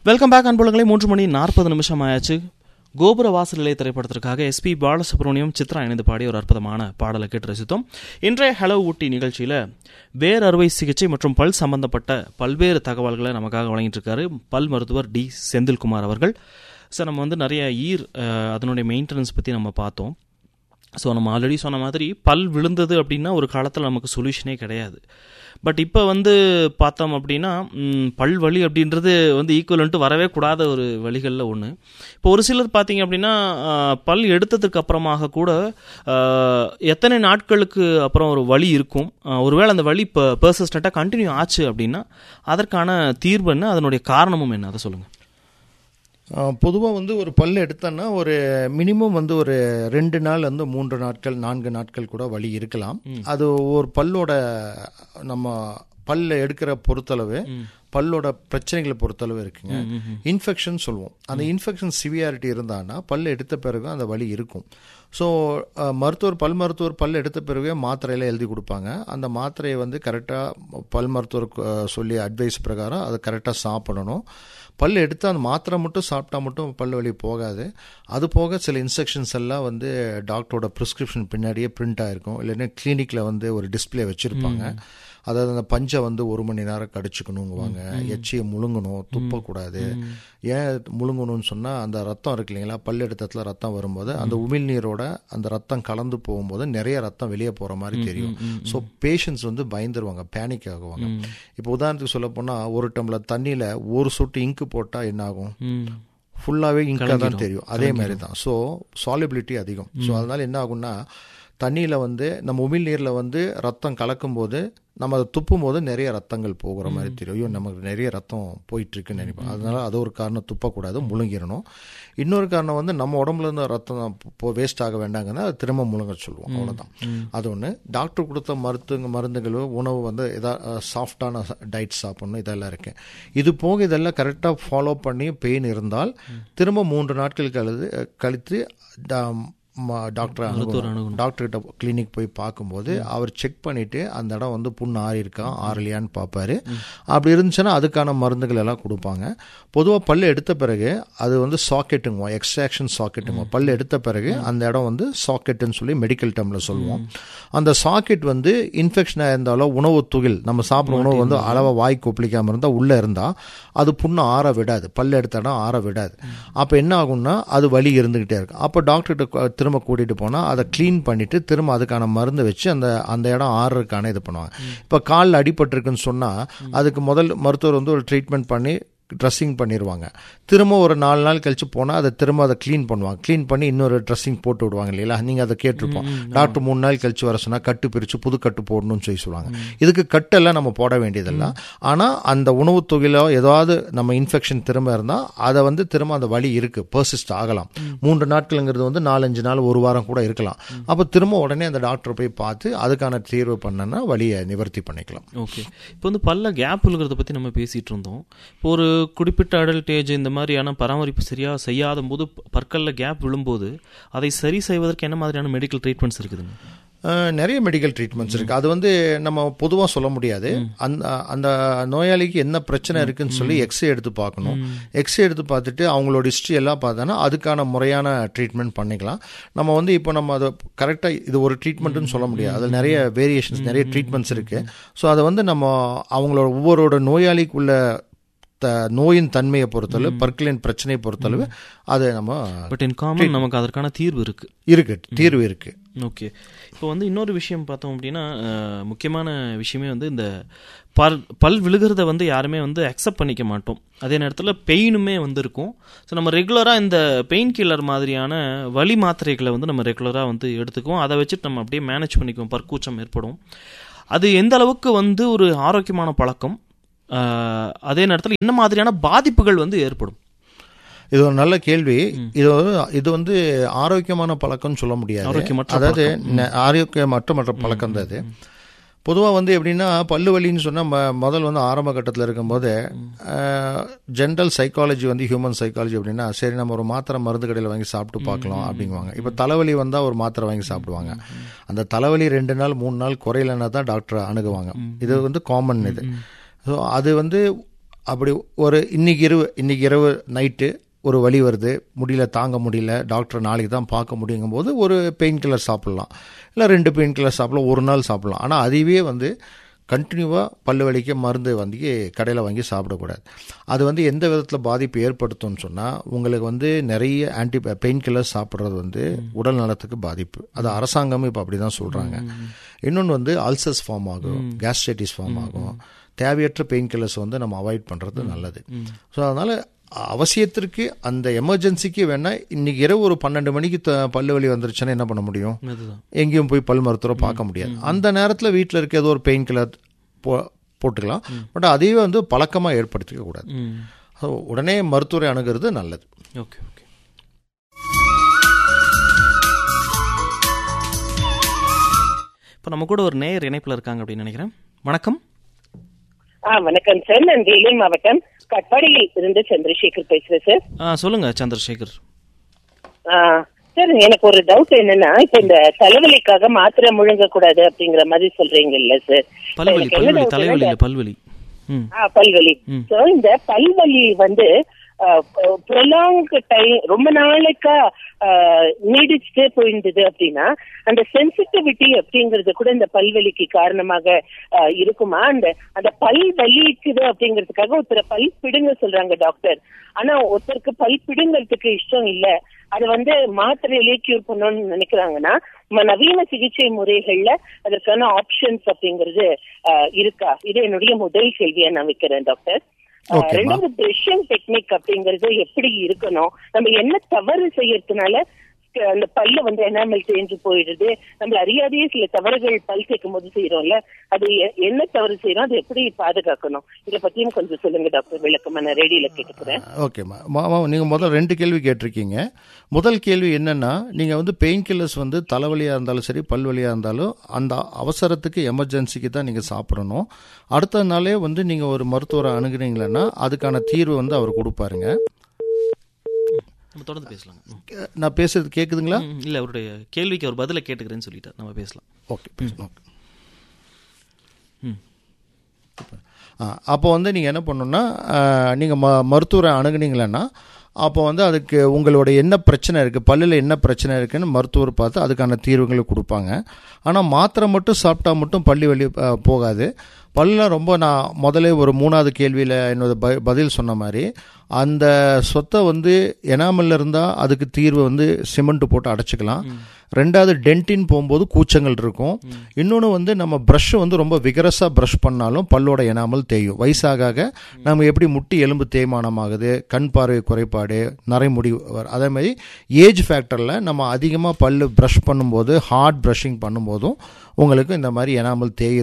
Welcome back அன்புலங்களே மூன்று மணி நாற்பது நிமிஷம் ஆயாச்சு கோபுர வாசலிலே திரைப்படத்திற்காக எஸ்பி பாலசுப்ரமணியம் சித்ரா இணைந்து பாடிய ஒரு அற்புதமான பாடலை கேட்டு ரசித்தோம் இன்றைய ஹலோ ஊட்டி நிகழ்ச்சியில் வேர் அறுவை சிகிச்சை மற்றும் பல் சம்பந்தப்பட்ட பல்வேறு தகவல்களை நமக்காக வழங்கிட்டு இருக்காரு பல் மருத்துவர் டி செந்தில்குமார் அவர்கள் சார் நம்ம வந்து நிறைய ஈர் அஹ், அதனுடைய மெயின்டெனன்ஸ் பற்றி நம்ம பார்த்தோம் ஸோ நம்ம ஆல்ரெடி சொன்ன மாதிரி பல் விழுந்தது அப்படின்னா ஒரு காலத்தில் நமக்கு சொல்யூஷனே கிடையாது பட் இப்போ வந்து பார்த்தோம் அப்படின்னா ம், பல் வலி அப்படின்றது வந்து ஈக்குவலன்ட்டு வரவே கூடாத ஒரு வழிகளில் ஒன்று இப்போ ஒரு சிலர் பார்த்தீங்க அப்படின்னா ஆ, பல் எடுத்ததுக்கு அப்புறமாக கூட ஆ, எத்தனை நாட்களுக்கு அப்புறம் ஒரு வலி இருக்கும் ஆ, ஒருவேளை அந்த வலி இப்போ பர்சஸ்டண்ட்டாக கண்டினியூ ஆச்சு அப்படின்னா அதற்கான தீர்வு என்ன அதனுடைய காரணமும் என்ன அதை சொல்லுங்கள் பொதுவாக வந்து ஒரு பல் எடுத்தோன்னா ஒரு மினிமம் வந்து ஒரு ரெண்டு நாள் வந்து மூன்று நாட்கள் நான்கு நாட்கள் கூட வலி இருக்கலாம் அது ஒரு பல்லோட நம்ம பல்ல எடுக்கிற பொறுத்தளவு பல்லோட பிரச்சனைகளை பொறுத்தளவு இருக்குங்க இன்ஃபெக்ஷன் சொல்லுவோம் அந்த இன்ஃபெக்ஷன் சிவியாரிட்டி இருந்தான்னா பல் எடுத்த பிறகு அந்த வலி இருக்கும் ஸோ மருத்துவர் பல் மருத்துவர் பல் எடுத்த பிறகு மாத்திரையில எழுதி கொடுப்பாங்க அந்த மாத்திரையை வந்து கரெக்டாக பல் மருத்துவர் அஹ், சொல்லி அட்வைஸ் பிரகாரம் அதை கரெக்டாக சாப்பிடணும் பல் எடுத்து அந்த மாத்திரை மட்டும் சாப்பிட்டா மட்டும் பல் வலி போகாது அது போக சில இன்ஸ்ட்ரக்ஷன்ஸ் எல்லாம் வந்து டாக்டரோட ப்ரிஸ்கிரிப்ஷன் பின்னாடியே பிரிண்ட் ஆயிருக்கும் இல்லைன்னா கிளினிக்கில் வந்து ஒரு டிஸ்ப்ளே வச்சுருப்பாங்க அதாவது அந்த பஞ்சை வந்து ஒரு மணி நேரம் கடிச்சுக்கணுங்குவாங்க எச்சியை முழுங்கணும் துப்பக்கூடாது ஏன் முழுங்கணும்னு சொன்னால் அந்த ரத்தம் இருக்கு இல்லைங்களா பல் எடுத்தத்துல ரத்தம் வரும்போது அந்த உமிழ்நீரோட அந்த ரத்தம் கலந்து போகும்போது நிறைய ரத்தம் வெளியே போகிற மாதிரி தெரியும் ஸோ பேஷண்ட்ஸ் வந்து பயந்துருவாங்க பேனிக் ஆகுவாங்க இப்போ உதாரணத்துக்கு சொல்ல போனால் ஒரு டம்ளர் தண்ணியில் ஒரு சொட்டு இங்கு போட்டால் என்ன ஆகும் ஃபுல்லாகவே இங்காக தான் தெரியும் அதே மாதிரி தான் ஸோ சாலிபிலிட்டி அதிகம் ஸோ அதனால என்ன ஆகும்னா தண்ணியில் வந்து நம்ம உமிழ்நீரில் வந்து ரத்தம் கலக்கும்போது நம்ம அதை துப்பும் போது நிறைய ரத்தங்கள் போகிற மாதிரி தெரியும் ஐயோ நமக்கு நிறைய ரத்தம் போயிட்டு இருக்குன்னு நினைப்போம் அதனால அது ஒரு காரணம் துப்பக்கூடாது முழுங்கிடணும் இன்னொரு காரணம் வந்து நம்ம உடம்புல இருந்து ரத்தம் இப்போ வேஸ்ட் ஆக வேண்டாங்கன்னா அது திரும்ப முழுங்க சொல்லுவோம் அவ்வளோதான் அது ஒன்று டாக்டர் கொடுத்த மருத்துவ மருந்துகள் உணவு வந்து எதாவது சாஃப்டான டயட் சாப்பிடணும் இதெல்லாம் இருக்கு இது போக இதெல்லாம் கரெக்டாக ஃபாலோ பண்ணி பெயின் இருந்தால் திரும்ப மூன்று நாட்கள் கழித்து கழித்து டா- ம- டாக்டர் அணுகணும் டாக்டர் கிட்ட கிளினிக் போய் பார்க்கும்போது அவர் செக் பண்ணிட்டு அந்த இடம் வந்து புண்ணு ஆறி இருக்கா ஆறலையான்னு பார்ப்பாரு அப்படி இருந்துச்சுன்னா அதுக்கான மருந்துகள் எல்லாம் கொடுப்பாங்க பொதுவாக பல் எடுத்த பிறகு அது வந்து சாக்கெட்டுங்க எக்ஸ்ட்ராக்ஷன் சாக்கெட்டுங்க பல் எடுத்த பிறகு அந்த இடம் வந்து சாக்கெட்டுன்னு சொல்லி மெடிக்கல் டேர்மில் சொல்லுவோம் அந்த சாக்கெட் வந்து இன்ஃபெக்ஷனாக இருந்தாலோ உணவு துகில் நம்ம சாப்பிட்ற உணவு வந்து அளவாக வாய் கொப்பளிக்காமல் இருந்தால் உள்ளே இருந்தால் அது புண்ணு ஆற விடாது பல் எடுத்த இடம் ஆற விடாது அப்போ என்ன ஆகும்னா அது வலி இருந்துக்கிட்டே இருக்கும் அப்போ டாக்டர்கிட்ட திரும்ப கூட்டிகிட்டு போனால் அதை க்ளீன் பண்ணிவிட்டு திரும்ப அதுக்கான மருந்து வச்சு அந்த அந்த இடம் ஆறுறதுக்கான இது பண்ணுவாங்க இப்போ காலில் அடிபட்டிருக்குன்னு சொன்னால் அதுக்கு முதல் மருத்துவர் வந்து ஒரு ட்ரீட்மெண்ட் பண்ணி ட்ரெஸ்ஸிங் பண்ணிடுவாங்க திரும்ப ஒரு நாலு நாள் கழிச்சு போனால் அதை திரும்ப அதை க்ளீன் பண்ணுவாங்க க்ளீன் பண்ணி இன்னொரு ட்ரெஸ்ஸிங் போட்டு விடுவாங்க இல்லைங்களா நீங்கள் அதை கேட்டிருப்போம் டாக்டர் மூணு நாள் கழிச்சு வர சொன்னால் கட்டு பிரித்து புது கட்டு போடணும்னு சொல்லி சொல்லுவாங்க இதுக்கு கட்டெல்லாம் நம்ம போட வேண்டியதில்லை ஆனால் அந்த உணவு தொகையிலோ ஏதாவது நம்ம இன்ஃபெக்ஷன் திரும்ப இருந்தால் அதை வந்து திரும்ப அந்த வலி இருக்குது பர்சிஸ்ட் ஆகலாம் மூன்று நாட்கள்ங்கிறது வந்து நாலஞ்சு நாள் ஒரு வாரம் கூட இருக்கலாம் அப்போ திரும்ப உடனே அந்த டாக்டரை போய் பார்த்து அதுக்கான தீர்வு பண்ணனா வலியை நிவர்த்தி பண்ணிக்கலாம் ஓகே இப்போ வந்து பல்ல கேப் விழுகிறத பற்றி நம்ம பேசிகிட்டு இருந்தோம் இப்போ ஒரு குறிப்பிட்ட அடல்ட் ஏஜ் இந்த மாதிரியான பராமரிப்பு சரியாக செய்யாத போது பற்களில் கேப் விழும்போது அதை சரி செய்வதற்கு என்ன மாதிரியான மெடிக்கல் ட்ரீட்மெண்ட்ஸ் இருக்குதுங்க அஹ், நிறைய மெடிக்கல் ட்ரீட்மெண்ட்ஸ் இருக்குது அது வந்து நம்ம பொதுவாக சொல்ல முடியாது அந்த அந்த நோயாளிக்கு என்ன பிரச்சனை இருக்குன்னு சொல்லி எக்ஸ்ரே எடுத்து பார்க்கணும் எக்ஸ்ரே எடுத்து பார்த்துட்டு அவங்களோட ஹிஸ்ட்ரி எல்லாம் பார்த்தோன்னா அதுக்கான முறையான ட்ரீட்மெண்ட் பண்ணிக்கலாம் நம்ம வந்து இப்போ நம்ம அதை கரெக்டாக இது ஒரு ட்ரீட்மெண்ட்னு சொல்ல முடியாது அதில் நிறைய வேரியேஷன்ஸ் நிறைய ட்ரீட்மெண்ட்ஸ் இருக்குது ஸோ அதை வந்து நம்ம அவங்களோட ஒவ்வொருவரோட நோயாளிக்குள்ள த நோயின் தன்மையை பொறுத்தளவு பற்களின் பிரச்சனையை பொறுத்தளவு அதை நம்ம பட் இன் காமன் நமக்கு அதற்கான தீர்வு இருக்குது இருக்கு தீர்வு இருக்கு ஓகே இப்போ வந்து இன்னொரு விஷயம் பார்த்தோம் அப்படின்னா அஹ், முக்கியமான விஷயமே வந்து இந்த பல் பல் விழுகிறத வந்து யாருமே வந்து அக்செப்ட் பண்ணிக்க மாட்டோம் அதே நேரத்தில் பெயினுமே வந்து இருக்கும் ஸோ நம்ம ரெகுலராக இந்த பெயின் கில்லர் மாதிரியான வலி மாத்திரைகளை வந்து நம்ம ரெகுலராக வந்து எடுத்துக்குவோம் அதை வச்சுட்டு நம்ம அப்படியே மேனேஜ் பண்ணிக்குவோம் பற்கூச்சம் ஏற்படும் அது எந்த அளவுக்கு வந்து ஒரு ஆரோக்கியமான பழக்கம் அஹ், அதே நேரத்தில் என்ன மாதிரியான பாதிப்புகள் வந்து ஏற்படும் இது ஒரு நல்ல கேள்வி இது வந்து- இது வந்து ஆரோக்கியமான பழக்கம்னு சொல்ல முடியாது ஆரோக்கியமற்ற அதாவது ந- ஆரோக்கியமற்ற மற்ற பழக்கம் தான் இது பொதுவாக வந்து எப்படின்னா பல்லு வலின்னு சொன்னால் ம முதல் வந்து ஆரம்ப கட்டத்தில் இருக்கும்போது ஜென்ரல் சைக்காலஜி வந்து ஹியூமன் சைக்காலஜி அப்படின்னா சரி நம்ம ஒரு மாத்திரை மருந்து கடையில் வாங்கி சாப்பிட்டு பார்க்கலாம் அப்படிங்குவாங்க இப்போ தலைவலி வந்தால் ஒரு மாத்திரை வாங்கி சாப்பிடுவாங்க அந்த தலைவலி ரெண்டு நாள் மூணு நாள் குறையலன்னா தான் டாக்டர் அணுகுவாங்க இது வந்து காமன் இது ஸோ அது வந்து அப்படி ஒரு இன்னைக்கு இரவு இன்னைக்கு இரவு நைட்டு ஒரு வலி வருது முடியல தாங்க முடியல டாக்டர் நாளைக்கு தான் பார்க்க முடியுங்கும் போது ஒரு பெயின் கில்லர் சாப்பிட்லாம் இல்லை ரெண்டு பெயின் கில்லர் சாப்பிடலாம் ஒரு நாள் சாப்பிடலாம் ஆனால் அதுவே வந்து கண்டினியூவாக பல்லு வலிக்க மருந்து வந்து கடையில் வாங்கி சாப்பிடக்கூடாது அது வந்து எந்த விதத்தில் பாதிப்பு ஏற்படுத்தும்னு சொன்னால் உங்களுக்கு வந்து நிறைய ஆன்டி பெயின் கில்லர் சாப்பிட்றது வந்து உடல் நலத்துக்கு பாதிப்பு அது அரசாங்கமும் இப்போ அப்படி தான் சொல்கிறாங்க இன்னொன்று வந்து அல்சர்ஸ் ஃபார்ம் ஆகும் கேஸ்ட்ரைட்டிஸ் ஃபார்ம் ஆகும் தேவையற்ற பெயின் கில்லர்ஸ் வந்து நம்ம அவாய்ட் பண்ணுறது நல்லது ஸோ அதனால் அவசியத்திற்கு அந்த எமர்ஜென்சிக்கு வேணா இன்னைக்கு இரவு ஒரு பன்னெண்டு மணிக்கு த- பல்லு வலி வந்துருச்சுன்னா என்ன பண்ண முடியும் அதுதான் எங்கேயும் போய் பல் மருத்துவரை பார்க்க முடியாது அந்த நேரத்தில் வீட்டில் இருக்க ஏதோ ஒரு பெயின் கில்லர் போ போட்டுக்கலாம் பட் அதையே வந்து பழக்கமாக ஏற்படுத்திக்க கூடாது ம் So, உடனே மருத்துவரை அணுகிறது நல்லது ஓகே ஓகே இப்போ நம்ம கூட ஒரு நேயர் இணைப்பில் இருக்காங்க அப்படின்னு நினைக்கிறேன் வணக்கம் ஆ வணக்கம் சார் நான் வேலூர் மாவட்டம் கட்பாடியில் இருந்து சந்திரசேகர் பேசுறேன் சார் ஆ சொல்லுங்க சந்திரசேகர் ஆ, சார் எனக்கு ஒரு டவுட் என்னன்னா இப்ப இந்த தலைவலிக்காக மாத்திரை முழுங்க கூடாது அப்படிங்கிற மாதிரி சொல்றீங்கல்ல சார் பல்வலி எனக்கு என்ன பல்வலி doubt தலைவலி னா, இல்ல பல்வலி ம் ஆ, பல்வலி சோ இந்த பல்வலி வந்து ப்ரொலாங் டைம் ரொம்ப நாளைக்கா ஆ, நீடிச்சுட்டே போயிருந்தது அப்படின்னா அந்த சென்சிட்டிவிட்டி அப்படிங்கறது கூட இந்த பல்வலிக்கு காரணமாக ஆ, இருக்குமா அந்த அந்த பல் வலிக்குது அப்படிங்கிறதுக்காக ஒருத்தரை பல் பிடுங்க சொல்றாங்க டாக்டர் ஆனா ஒருத்தருக்கு பல் பிடுங்கிறதுக்கு இஷ்டம் இல்ல அது வந்து மாத்திரையிலேயே கியூர் பண்ணணும்னு நினைக்கிறாங்கன்னா ம- நவீன சிகிச்சை முறைகள்ல அதற்கான ஆப்ஷன்ஸ் அப்படிங்கிறது ஆஹ், இருக்கா இது என்னுடைய முதல் கேள்வியா நான் வைக்கிறேன் டாக்டர் ஆஹ், Okay, ரெண்டாவது பிரஷிங் டெக்னிக் அப்படிங்கிறது எப்படி இருக்கணும் நம்ம என்ன தவறு செய்யறதுனால க- அந்த பல்ல வந்து எனாமல் தேஞ்சு போயிடுது நம்ம அறியாதையே சில தவறுகள் பல் கேட்கும் போது செய்யறோம்ல அது எ- என்ன தவறு செய்யறோம் அது எப்படி பாதுகாக்கணும் இத பத்தியும் கொஞ்சம் சொல்லுங்க டாக்டர் விளக்கமா நான் ரேடியோல கேட்டுக்கிறேன் ஓகேம்மா மாமா நீங்கள் முதல்ல ரெண்டு கேள்வி கேட்டிருக்கீங்க முதல் கேள்வி என்னென்னா நீங்கள் வந்து பெயின் கில்லர்ஸ் வந்து தலைவலியாக இருந்தாலும் சரி பல்வலியாக இருந்தாலும் அந்த அவசரத்துக்கு எமர்ஜென்சிக்கு தான் நீங்கள் சாப்பிடணும் அடுத்த நாளே வந்து நீங்கள் ஒரு மருத்துவரை அணுகுனீங்களன்னா அதுக்கான தீர்வு வந்து அவர் கொடுப்பாருங்க நம்ம தொடர்ந்து பேசலாங்க ம். நான் பேசுறது கேட்குதுங்களா ம், இல்ல அவருடைய கேள்விக்கு அவர் பதில கேட்டுக்கிறேன்னு சொல்லிட்டார் நம்ம பேசலாம் ஓகே பேசலாம் ஓகே ஆ அப்போ வந்து நீங்கள் என்ன பண்ணணும்னா நீங்கள் ம மருத்துவரை அணுகுனீங்களன்னா அப்போ வந்து அதுக்கு உங்களோட என்ன பிரச்சனை இருக்குது பல்லில் என்ன பிரச்சனை இருக்குன்னு மருத்துவர் பார்த்து அதுக்கான தீர்வுகளை கொடுப்பாங்க ஆனால் மாத்திரை மட்டும் சாப்பிட்டா மட்டும் பள்ளி வலி ஆ, போகாது பல்லாம் ரொம்ப நான் முதல்ல ஒரு மூணாவது கேள்வியில் என்னோட ப பதில் சொன்ன மாதிரி அந்த சொத்தை வந்து எனாமல்ல இருந்தால் அதுக்கு தீர்வு வந்து சிமெண்ட் போட்டு அடைச்சிக்கலாம் ரெண்டாவது டென்டின் போகும்போது கூச்சங்கள் இருக்கும் இன்னொன்று வந்து நம்ம ப்ரஷ் வந்து ரொம்ப விகரஸாக ப்ரஷ் பண்ணாலும் பல்லோட எனாமல் தேயும் வயசாக ஆக நம்ம எப்படி முட்டி எலும்பு தேய்மானம் ஆகுது கண் பார்வை குறைபாடு நரைமுடி வர- அதே மாதிரி ஏஜ் ஃபேக்டரில் நம்ம அதிகமாக பல்லு ப்ரஷ் பண்ணும்போது ஹார்ட் ப்ரஷிங் பண்ணும்போதும் உங்களுக்கு இந்த மாதிரி எனாமல் தேய்